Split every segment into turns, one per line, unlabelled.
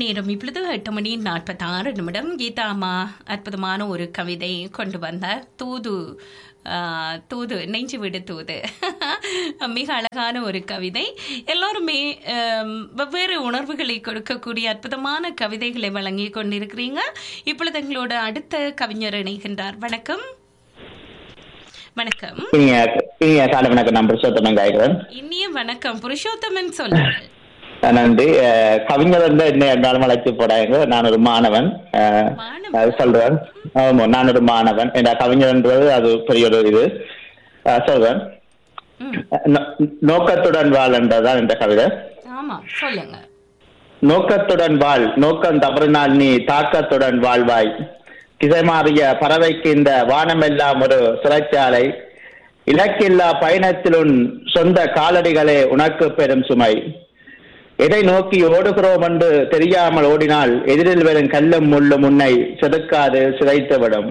நேரம் இப்பொழுது எட்டு மணி நாற்பத்தாறு நிமிடம் கீதா அம்மா அற்புதமான ஒரு கவிதை கொண்டு வந்தார் தூது ஆ, தூது நெஞ்சு விடு தூது மிக அழகான ஒரு கவிதை எல்லோருமே ஆம், வெவ்வேறு உணர்வுகளை கொடுக்கக்கூடிய அற்புதமான கவிதைகளை வழங்கி கொண்டிருக்கிறீங்க இப்பொழுது எங்களோட அடுத்த கவிஞர் இணைகின்றார் வணக்கம் வணக்கம்
இனிய இனிய காலை வணக்கம் நான் புருஷோத்தமன் காய்கிறேன்
இனிய வணக்கம் புருஷோத்தமன் சொல்லுங்கள்
நன்றி அஹ், கவிஞர் வந்து என்ன என்றாலும் அழைத்து போடாங்க நான் ஒரு மாணவன் அஹ்,
மாணவன்?
அது சொல்றேன் ஆமா நான் ஒரு மாணவன் என்ற கவிஞர்ன்றது அது பெரிய ஒரு இது அஹ், சொல்றேன்
ம்
நோ- நோக்கத்துடன் வாழ் என்றதான் இந்த கவிதை
ஆமா சொல்லுங்க
நோக்கத்துடன் வாழ் நோக்கம் தவறினால் நீ தாக்கத்துடன் வாழ்வாய் திசைமாறிய பறவைக்கு இந்த வானமெல்லாம் ஒரு சிறைச்சாலை இலக்கில்லா பயணத்தில் உன் சொந்த காலடிகளே உனக்கு பெரும் சுமை எதை நோக்கி ஓடுகிறோம் என்று தெரியாமல் ஓடினால் எதிரில் வரும் கல்லும் முள்ளும் உன்னை செதுக்காது சிதைத்துவிடும்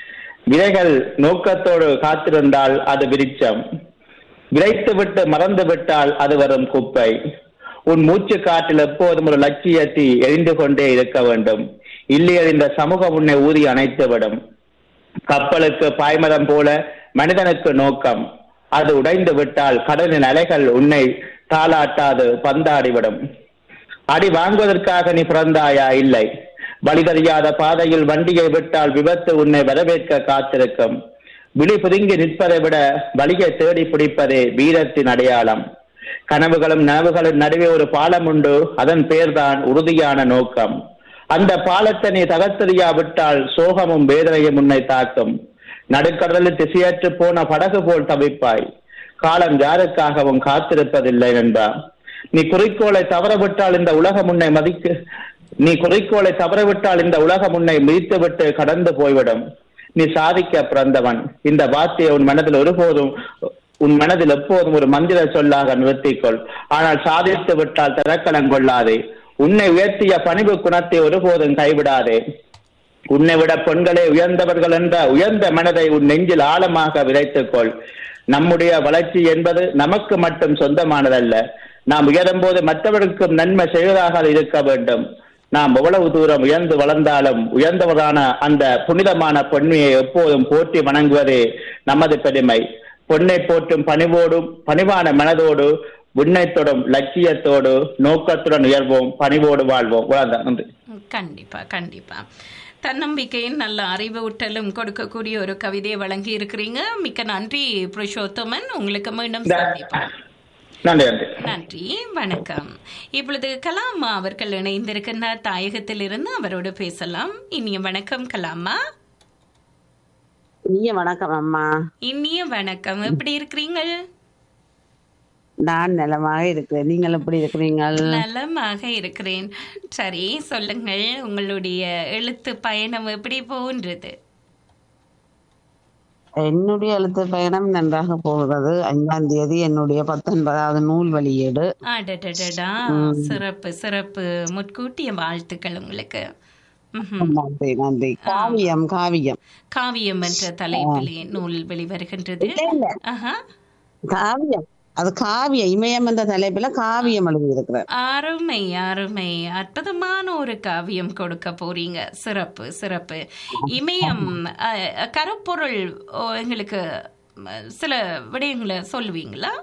விதைகள் நோக்கத்தோடு காத்திருந்தால் அது விருட்சம் விதைத்துவிட்டு மறந்து விட்டால் அது வரும் குப்பை உன் மூச்சு காற்றில் எப்போதும் ஒரு லட்சியத்தை எரிந்து கொண்டே இருக்க வேண்டும் இல்லையர் இந்த சமூகம் உன்னை ஊதி அணைத்துவிடும் கப்பலுக்கு பாய்மரம் போல மனிதனுக்கு நோக்கம் அது உடைந்து விட்டால் கடலின் அலைகள் உன்னை தாளாட்டாது பந்தாடிவிடும் அடி வாங்குவதற்காக நீ பிறந்தாயா இல்லை வழி தெரியாத பாதையில் வண்டியை விட்டால் விபத்து உன்னை வரவேற்க காத்திருக்கும் விழி பிதுங்கி நிற்பதை விட வழியை தேடி பிடிப்பதே வீரத்தின் அடையாளம் கனவுகளும் நனவுகளும் நடுவே ஒரு பாலம் உண்டு அதன் பெயர்தான் உறுதியான நோக்கம் அந்த பாலத்தை நீ தகர்த்தெறியாவிட்டால் சோகமும் வேதனையும் உன்னை தாக்கும் நடுக்கடலில் திசையற்று போன படகு போல் தவிப்பாய் காலம் யாருக்காகவும் காத்திருப்பதில்லை நண்பா நீ குறிக்கோளை தவறவிட்டால் இந்த உலகம் உன்னை மதிக்க நீ குறிக்கோளை தவறவிட்டால் இந்த உலகம் உன்னை மிதித்துவிட்டு கடந்து போய்விடும் நீ சாதிக்க பிறந்தவன் இந்த வார்த்தையை உன் மனதில் ஒருபோதும் உன் மனதில் எப்போதும் ஒரு மந்திர சொல்லாக நிறுத்திக்கொள் ஆனால் சாதித்து விட்டால் திறக்கலம் கொள்ளாதே உன்னை உயர்த்திய பணிவு குணத்தை ஒருபோதும் கைவிடாதே உன்னை விட பெண்களே உயர்ந்தவர்கள் என்ற உயர்ந்த மனதை உன் நெஞ்சில் ஆழமாக விதைத்துக்கொள் நம்முடைய வளர்ச்சி என்பது நமக்கு மட்டும் சொந்தமானதல்ல நாம் உயரும் போது மற்றவர்களுக்கும் நன்மை செய்வதாக அது இருக்க வேண்டும் நாம் எவ்வளவு தூரம் உயர்ந்து வளர்ந்தாலும் உயர்ந்தவரான அந்த புனிதமான பொன்மையை எப்போதும் போற்றி வணங்குவதே நமது பெருமை பொன்னை போற்றும் பணிவோடும் பணிவான மனதோடு விண்ணை தொடும் லட்சியத்தோடு நோக்கத்துடன் உயர்வோம் பணிவோடு வாழ்வோம் இவ்வளவுதான். நன்றி
கண்டிப்பா கண்டிப்பா தன்னம்பிக்கையின் நல்ல அறிவூட்டலும் கொடுக்கக்கூடிய ஒரு கவிதையை வழங்கி இருக்கிறீங்க மிக்க நன்றி புருஷோத்தமன் உங்களுக்கு மீண்டும் சந்திப்போம்
நன்றி நன்றி
நன்றி வணக்கம் இப்பொழுது கலாமா அவர்கள் இணைந்திருக்கின்ற தாயகத்திலிருந்து அவரோடு பேசலாம் இனிய வணக்கம் கலாமா
இனிய வணக்கம் அம்மா
இனிய வணக்கம் எப்படி இருக்கிறீங்கள்
நான் நலமாக இருக்கிறேன் நீங்கள் எப்படி இருக்கிறீங்கள்
நலமாக இருக்கிறேன் சரி சொல்லுங்கள் உங்களுடைய எழுத்து பயணம் எப்படி போன்றது
என்னுடைய எழுத்து பயணம் நன்றாக போகிறது ஐந்தாம் தேதி என்னுடைய பத்தொன்பதாவது நூல் வெளியீடு
அடடடடா சிறப்பு சிறப்பு முட்கூட்டிய வாழ்த்துக்கள் உங்களுக்கு ம்ஹும்.
நன்றி நன்றி காவியம் காவியம்
காவியம் என்ற தலைப்பிலே நூல் வெளிவருகின்றது ஆஹா
காவியம் அது காவியம் இமயம் என்ற தலைப்பில காவியம் எழுதியிருக்கிறேன்
அருமை அருமை அற்புதமான ஒரு காவியம் கொடுக்க போறீங்க சிறப்பு சிறப்பு இமயம் அஹ், கருப்பொருள் ஓ, எங்களுக்கு ம, சில விடயங்களை சொல்லுவீங்களா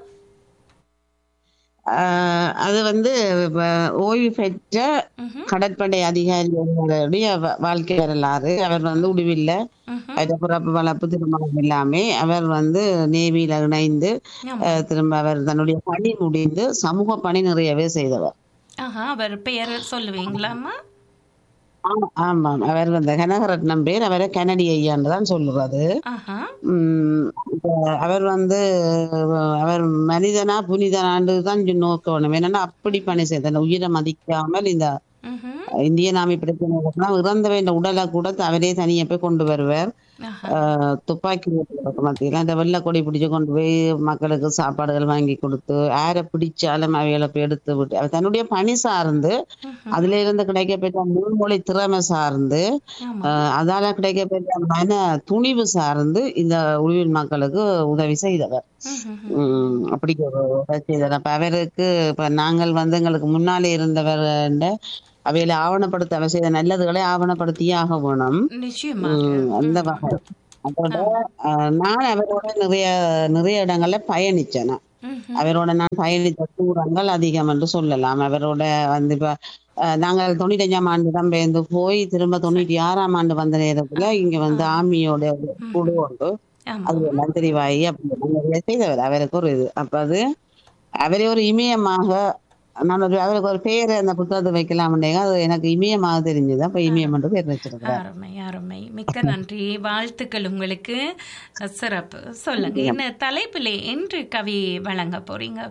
ஆஹ் அது வந்து வ- ஓய்வு பெற்ற
ம்ஹும்.
கடற்படை அதிகாரிகளுடைய வ- வாழ்க்கை வரலாறு அவர் வந்து உடுவில்ல
ம்ஹும்.
அவர் பிறப்பு வளர்ப்பு திருமணம் எல்லாமே அவர் வந்து நேவியில இணைந்து
ஆமா.
அஹ், திரும்ப அவர் தன்னுடைய பணி முடிந்து சமூக பணி நிறையவே செய்தவர்
ஆஹா அவர் பெயர் சொல்லுவீங்களாமா
ஆமா- ஆமாம் அவர் வந்து கனகரத்னம் பேர் அவரை கனடி ஐயான்னு தான் சொல்லுறது
ஆஹா
உம் இப்ப அவர் வந்து அஹ், அவர் மனிதனா புனிதனாண்டு தான் நோக்கணும் என்னன்னா அப்படி பணி செய்தார் உயிரை மதிக்காமல் இந்த
ம்ஹும்.
இந்திய நாமி பிரச்சனை இறந்தவன் உடலை கூட அவரே தனியா போய் கொண்டு வருவார்
ஆஹா
ஆஹ் துப்பாக்கி மத்தியில அந்த வெள்ளை கொடி பிடிச்சு கொண்டு போய் மக்களுக்கு சாப்பாடுகள் வாங்கி கொடுத்து யாரை பிடிச்சாலும் அவைகளை போய் எடுத்து விட்டு அவர் தன்னுடைய பணி சார்ந்து
ம்ஹும்.
அதுல இருந்து கிடைக்கப்பெற்ற முன்மொழி திறமை சார்ந்து
ஆமா
ஆஹ் அதால கிடைக்கப்பெற்ற மன துணிவு சார்ந்து இந்த உயிர் மக்களுக்கு உதவி செய்தவர்
ம்ஹும்.
உம் அப்படி ஒரு உதவி செய்தவர் அப்ப அவருக்கு இப்ப நாங்கள் வந்து எங்களுக்கு முன்னாலே இருந்தவர் அவையில ஆவணப்படுத்த அவ செய்த நல்லதுகளை ஆவணப்படுத்தியே ஆக வேணும்
நிச்சயமாக
உம் அந்த வகை அதோட அஹ், நான் அவரோட நிறைய நிறைய இடங்கள்ல பயணிச்சேன் நான்.
ம்ஹும்.
அவரோட நான் பயணித்த தூரங்கள் அதிகம் என்று சொல்லலாம் அவரோட வந்து இப்ப அஹ், நாங்கள் தொண்ணூத்தஞ்சாம் ஆண்டு தான் பேர்ந்து போய் திரும்ப தொண்ணூத்தி ஆறாம் ஆண்டு வந்த நேரத்துல இங்க வந்து ஆர்மியோட ஒரு குழு உண்டு
ஆமா
அது எல்லாம் தெரிவாயி அப்படி எல்லாம் நிறைய செய்தவர் அவருக்கு ஒரு இது அப்ப அது அவரே ஒரு இமயமாக நான் ஒரு அவருக்கு ஒரு பேரை அந்த புத்தகத்தை வைக்கலாம்னேங்க அது எனக்கு இமயமாக தெரிஞ்சது அப்ப இமயம் என்று பேர் வச்சிருக்கிறேன்
அருமை அருமை மிக்க நன்றி வாழ்த்துக்கள் உங்களுக்கு சிறப்பு சொல்லுங்க என்ன தலைப்பிலே என்று கவி வழங்க போறீங்க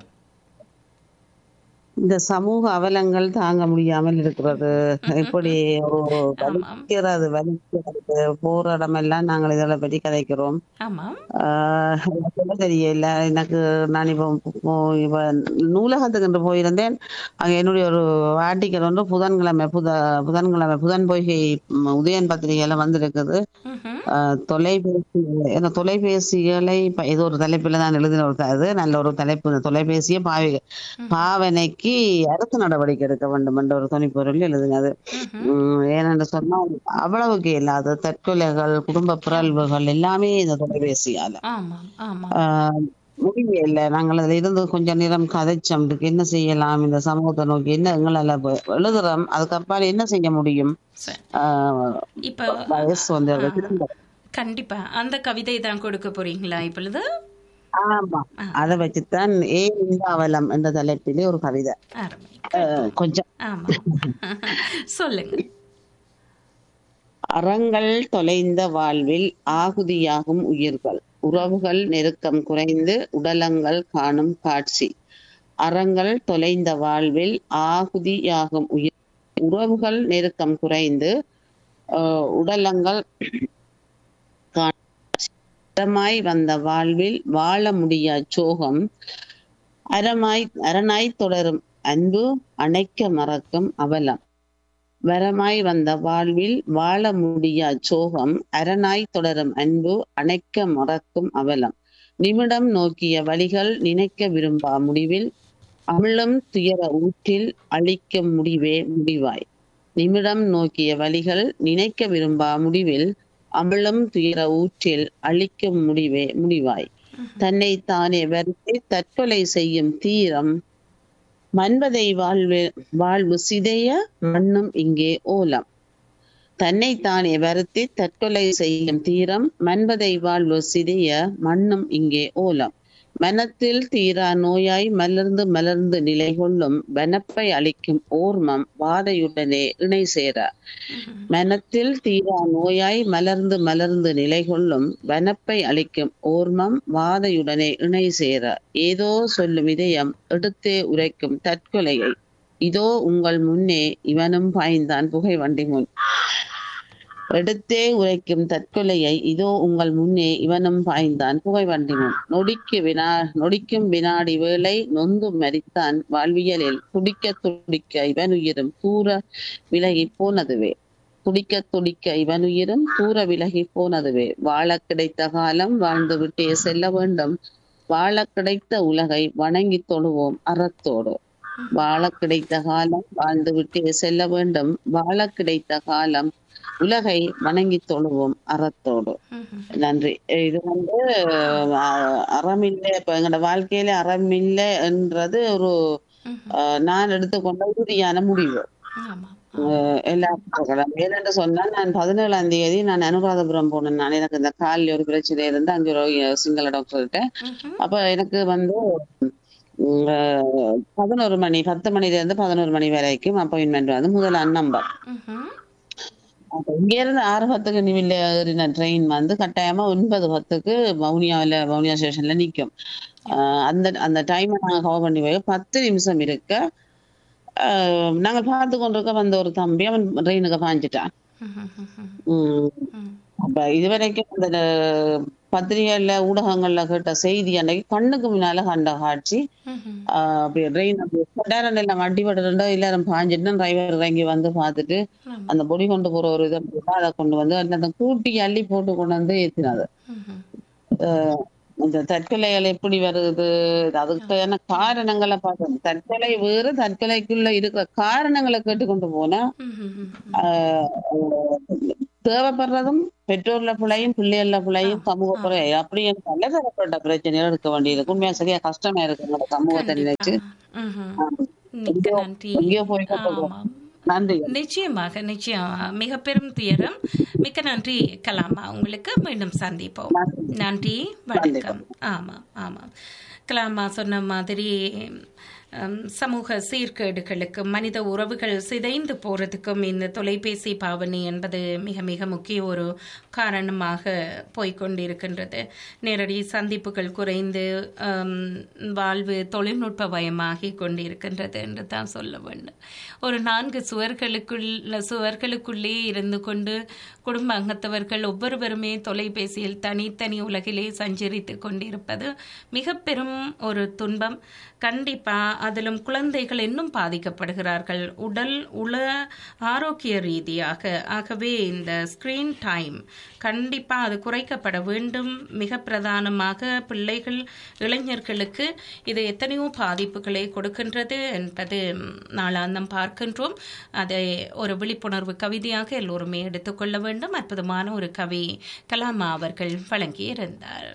இந்த சமூக அவலங்கள் தாங்க முடியாமல் இருக்கிறது இப்படி ஒரு வலிக்கிறது வலிக்கிறது போற இடமெல்லாம் நாங்கள் இதெல்லாம் பற்றி கதைக்கிறோம்
ஆமாம்
ஆஹ் எனக்கு சொல்ல தெரியல எனக்கு நான் இப்போ இப்போ இப்ப நூலகத்துக்கு என்று போயிருந்தேன் அங்க என்னுடைய ஒரு ஆர்டிக்கல் ஒன்று புதன்கிழமை புத புதன்கிழமை புதன் பொய்கை ம், உதயன் பத்திரிகையில வந்திருக்குது
ம்ஹும்.
ஆஹ் தொலைபேசி ஏன்னா தொலைபேசிகளை ப- ஏதோ ஒரு தலைப்பில் தான் எழுதின ஒரு த- இது நல்ல ஒரு தலைப்பு இந்த தொலைபேசியை பாவி பாவனைக்கு அரசு நடவடிக்கை எடுக்க வேண்டும் என்ற ஒரு துணிப்பொருள் எழுதினது உம் ஏனென்று சொன்னால் அவ்வளவுக்கு இல்லாத தற்கொலைகள் குடும்ப பிறழ்வுகள் எல்லாமே இந்த தொலைபேசியால
ஆமாம் ஆமாம்
ஆஹ் முடியவே இல்லை நாங்கள் அதுல இருந்து கொஞ்ச நேரம் கதைச்சோம் இதுக்கு என்ன செய்யலாம் இந்த சமூகத்தை நோக்கி என்ன எங்களால ப- எழுதுறோம் அதுக்கப்புறம் என்ன செய்ய முடியும்
சரி.
ஆஹ்
இப்ப
வயசு வந்து அது திரும்ப
கண்டிப்பா அந்த கவிதை தான் கொடுக்க போறீங்களா இப்பொழுது
ஆமா அதை வச்சுத்தான் ஏன் இந்த அவலம் என்ற தலைப்பிலே ஒரு கவிதை
அருமை
ஆஹ் கொஞ்சம்
ஆமா சொல்லுங்க
அறங்கள் தொலைந்த வாழ்வில் ஆகுதியாகும் உயிர்கள் உறவுகள் நெருக்கம் குறைந்து உடலங்கள் காணும் காட்சி அறங்கள் தொலைந்த வாழ்வில் ஆகுதியாகும் உயிர் உறவுகள் நெருக்கம் குறைந்து ஆஹ் உடலங்கள் காணும் காட்சி. அறமாய் வந்த வாழ்வில் வாழ முடியா சோகம் அறமாய் அரணாய் தொடரும் அன்பு அணைக்க மறக்கும் அவலம் வரமாய் வந்த வாழ்வில் வாழ முடியா சோகம் அரணாய் தொடரும் அன்பு அணைக்க மறக்கும் அவலம் நிமிடம் நோக்கிய வழிகள் நினைக்க விரும்பா முடிவில் அமிழும் துயர ஊற்றில் அழிக்கும் முடிவே முடிவாய் நிமிடம் நோக்கிய வழிகள் நினைக்க விரும்பா முடிவில் அமிழும் துயர ஊற்றில் அழிக்கும் முடிவே முடிவாய் தன்னை தானே வருத்தி தற்கொலை செய்யும் தீரம் மன்மதை வாழ்வு வாழ்வு சிதைய மண்ணும் இங்கே ஓலம் தன்னை தானே வருத்தி தற்கொலை செய்யும் தீரம் மன்மதை வாழ்வு சிதைய மண்ணும் இங்கே ஓலம் மனத்தில் தீரா நோயாய் மலர்ந்து மலர்ந்து நிலை கொள்ளும் வனப்பை அளிக்கும் ஓர்மம் வாதையுடனே இணை சேர மனத்தில் தீரா நோயாய் மலர்ந்து மலர்ந்து நிலை கொள்ளும் வனப்பை அளிக்கும் ஓர்மம் வாதையுடனே இணை சேர ஏதோ சொல்லும் இதயம் எடுத்தே உரைக்கும் தற்கொலையை இதோ உங்கள் முன்னே இவனும் பாய்ந்தான் புகை வண்டி முன் எடுத்தே உரைக்கும் தற்கொலையை இதோ உங்கள் முன்னே இவனும் பாய்ந்தான் புகை வண்டி முன் நொடிக்கு வினா நொடிக்கும் வினாடி வேளை நொந்து மரித்தான் வாழ்வியலில் துடிக்க துடிக்க இவனுயிரும் தூர விலகி போனதுவே துடிக்க துடிக்க இவனுயிரும் தூர விலகி போனதுவே வாழ கிடைத்த காலம் வாழ்ந்து விட்டே செல்ல வேண்டும் வாழ கிடைத்த உலகை வணங்கி தொழுவோம் அறத்தோடு வாழ கிடைத்த காலம் வாழ்ந்து விட்டே செல்ல வேண்டும் வாழ கிடைத்த காலம் உலகை வணங்கி தொழுவோம் அறத்தோடு
ம்ஹும்.
நன்றி இது வந்து அஹ், அறமில்லை இப்ப எங்களோட வாழ்க்கையில அறமில்லை என்றது ஒரு அஹ், நான் எடுத்துக்கொண்ட உறுதியான முடிவு
ஆமா
அஹ், எல்லாரும் ஏனென்று சொன்னா நான் பதினேழாம் தேதி நான் அனுராதபுரம் போனேன் நான் எனக்கு இந்த காலில் ஒரு பிரச்சனை இருந்து அங்க ஒரு சிங்கள டாக்டர்கிட்ட
ம்ஹும்.
அப்ப எனக்கு வந்து உம், அஹ், பதினோரு மணி பத்து மணில இருந்து பதினோரு மணி வரைக்கும் அப்பாயின்மெண்ட் வந்து முதலாம் நம்பர்
ம்ஹும்.
அப்ப இங்க இருந்து ஆறு பத்துக்கு நிமில ஏறின ட்ரெயின் வந்து கட்டாயமா ஒன்பது பத்துக்கு வவுனியாவில் வவுனியா ஸ்டேஷன்ல நிக்கும் ஆஹ் அந்த அந்த டைமை நாங்க கவர் பண்ணி போய் பத்து நிமிஷம் இருக்க ஆஹ் நாங்க பார்த்து கொண்டிருக்க வந்த ஒரு தம்பி அவன் ட்ரெயினுக்கு பாஞ்சிட்டான்
ம்ஹும். ம்ஹும்.
உம்
ம்.
அப்ப இதுவரைக்கும் அந்த பத்திரிகைகள்ல ஊடகங்கள்ல கேட்ட செய்தி அன்னைக்கு கண்ணுக்கு முன்னால கண்ட காட்சி
ம்ஹும்.
ஆஹ் அப்படி ட்ரெயின் அப்படி கொண்டாரன் எல்லாம் அடிபட்டு எல்லாரும் பாஞ்சிட்டு டிரைவர் இறங்கி வந்து பார்த்துட்டு
ஆமா.
அந்த பொடி கொண்டு போற ஒரு இதை அதை கொண்டு வந்து அந்த கூட்டி அள்ளி போட்டு கொண்டு வந்து ஏத்தினது
ம்ஹும்.
அஹ் இந்த தற்கொலைகள் எப்படி வருது அதுக்கான காரணங்களை பார்க்கணும் தற்கொலை வேறு தற்கொலைக்குள்ள இருக்கிற காரணங்களை கேட்டுக்கொண்டு போனா
ம்ஹும்.
ஆஹ் தேவைப்படுறதும் பெற்றோர்ல பிள்ளையும் பிள்ளைகள பிள்ளையும் சமூக பிள்ளை அப்படி பலதரப்பட்ட பிரச்சனைகள் இருக்க வேண்டியது உண்மையா சரியா கஷ்டமா இருக்கு எங்களோட சமூகத்தை நினைச்சு
ம்ஹும். மிக்க
எங்கேயோ
நன்றி
எங்கேயோ போய் கத்துக்கிறோம்.
ஆமாம்
நன்றி
நிச்சயமாக நிச்சயமா மிக பெரும் துயரம் மிக்க நன்றி கலாமா உங்களுக்கு மீண்டும் சந்திப்போம் நன்றி வணக்கம் ஆமாம் ஆமாம் கலாமா சொன்ன மாதிரி ஹம், சமூக சீர்கேடுகளுக்கு மனித உறவுகள் சிதைந்து போறதுக்கும் இந்த தொலைபேசி பாவனை என்பது மிக மிக முக்கிய ஒரு காரணமாக போய்க்கொண்டிருக்கின்றது நேரடி சந்திப்புகள் குறைந்து ஹம், வாழ்வு தொழில்நுட்பமயமாகி கொண்டிருக்கின்றது என்று தான் சொல்ல வேண்டும் ஒரு நான்கு சுவர்களுக்குள்ள சுவர்களுக்குள்ளே இருந்து கொண்டு குடும்ப அங்கத்தவர்கள் ஒவ்வொருவருமே தொலைபேசியில் தனித்தனி உலகிலே சஞ்சரித்து கொண்டிருப்பது மிக பெரும் ஒரு துன்பம் கண்டிப்பா அதிலும் குழந்தைகள் இன்னும் பாதிக்கப்படுகிறார்கள் உடல் உள ஆரோக்கிய ரீதியாக ஆகவே இந்த ஸ்கிரீன் டைம் கண்டிப்பா அது குறைக்கப்பட வேண்டும் மிக பிரதானமாக பிள்ளைகள் இளைஞர்களுக்கு இது எத்தனையோ பாதிப்புகளை கொடுக்கின்றது என்பது நாளாந்தம் பார்க்கின்றோம் அதை ஒரு விழிப்புணர்வு கவிதையாக எல்லோருமே எடுத்துக்கொள்ள வேண்டும் அற்புதமான ஒரு கவி கலாமா அவர்கள் வழங்கியிருந்தார்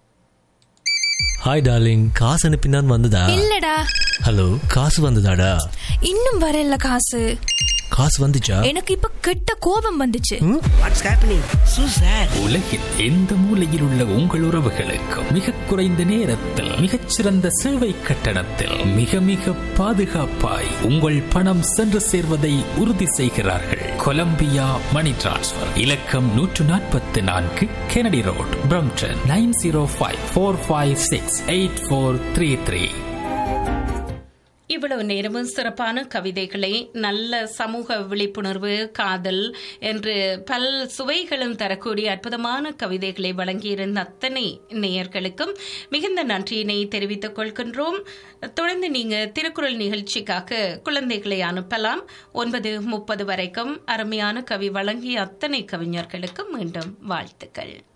ஹாய் டார்லிங் காசு அனுப்பினான் வந்ததா
இல்லடா
ஹலோ காசு வந்ததாடா
இன்னும் வரல காசு
காசு வந்துச்சா
எனக்கு இப்ப கெட்ட கோபம் வந்துச்சு
வாட்ஸ் ஹேப்பனிங் சூ சார்
உலகில் எந்த மூலையில் உள்ள உங்கள் உறவுகளுக்கு மிக குறைந்த நேரத்தில் மிகச்சிறந்த சேவை கட்டணத்தில் மிக மிக பாதுகாப்பாய் உங்கள் பணம் சென்று சேர்வதை உறுதி செய்கிறார்கள் கொலம்பியா மணி டிரான்ஸ்ஃபர் இலக்கம் நூற்று நாற்பத்தி நான்கு Kennedy road Brampton nine zero five four five six eight four three three
இவ்வளவு நேரமும் சிறப்பான கவிதைகளை நல்ல சமூக விழிப்புணர்வு காதல் என்று பல் சுவைகளும் தரக்கூடிய அற்புதமான கவிதைகளை வழங்கியிருந்த அத்தனை நேயர்களுக்கும் மிகுந்த நன்றியினை தெரிவித்துக் கொள்கின்றோம் தொடர்ந்து நீங்க திருக்குறள் நிகழ்ச்சிக்காக குழந்தைகளை அனுப்பலாம் ஒன்பது முப்பது வரைக்கும் அருமையான கவி வழங்கிய அத்தனை கவிஞர்களுக்கும் மீண்டும் வாழ்த்துக்கள்